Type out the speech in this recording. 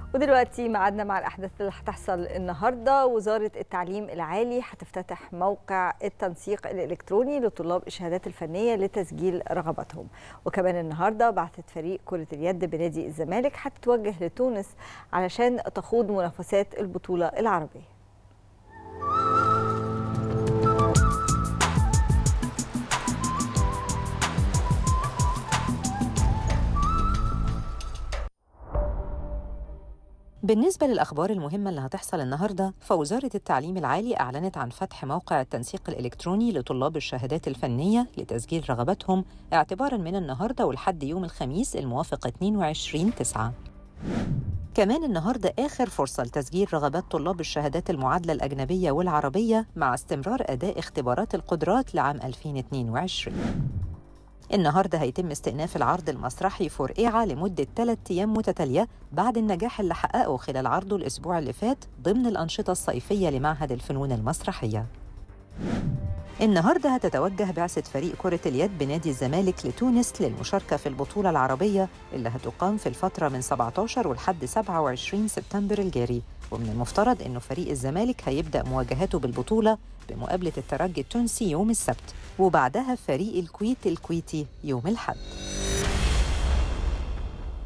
ودلوقتي معادنا مع الأحداث اللي هتحصل النهاردة وزارة التعليم العالي هتفتتح موقع التنسيق الإلكتروني لطلاب الشهادات الفنية لتسجيل رغباتهم وكمان النهاردة بعثت فريق كرة اليد بنادي الزمالك هتتوجه لتونس علشان تخوض منافسات البطولة العربية بالنسبة للأخبار المهمة اللي هتحصل النهاردة فوزارة التعليم العالي أعلنت عن فتح موقع التنسيق الإلكتروني لطلاب الشهادات الفنية لتسجيل رغباتهم اعتباراً من النهاردة ولحد يوم الخميس الموافق 22 9 كمان النهاردة آخر فرصة لتسجيل رغبات طلاب الشهادات المعادلة الأجنبية والعربية مع استمرار أداء اختبارات القدرات لعام 2022 النهارده هيتم استئناف العرض المسرحي فورقيعة لمدة ثلاث أيام متتالية بعد النجاح اللي حققه خلال عرضه الأسبوع اللي فات ضمن الأنشطة الصيفية لمعهد الفنون المسرحية. النهارده هتتوجه بعثة فريق كرة اليد بنادي الزمالك لتونس للمشاركة في البطولة العربية اللي هتقام في الفترة من 17 ولحد 27 سبتمبر الجاري ومن المفترض انه فريق الزمالك هيبدأ مواجهاته بالبطولة بمقابلة الترجي التونسي يوم السبت وبعدها فريق الكويت الكويتي يوم الأحد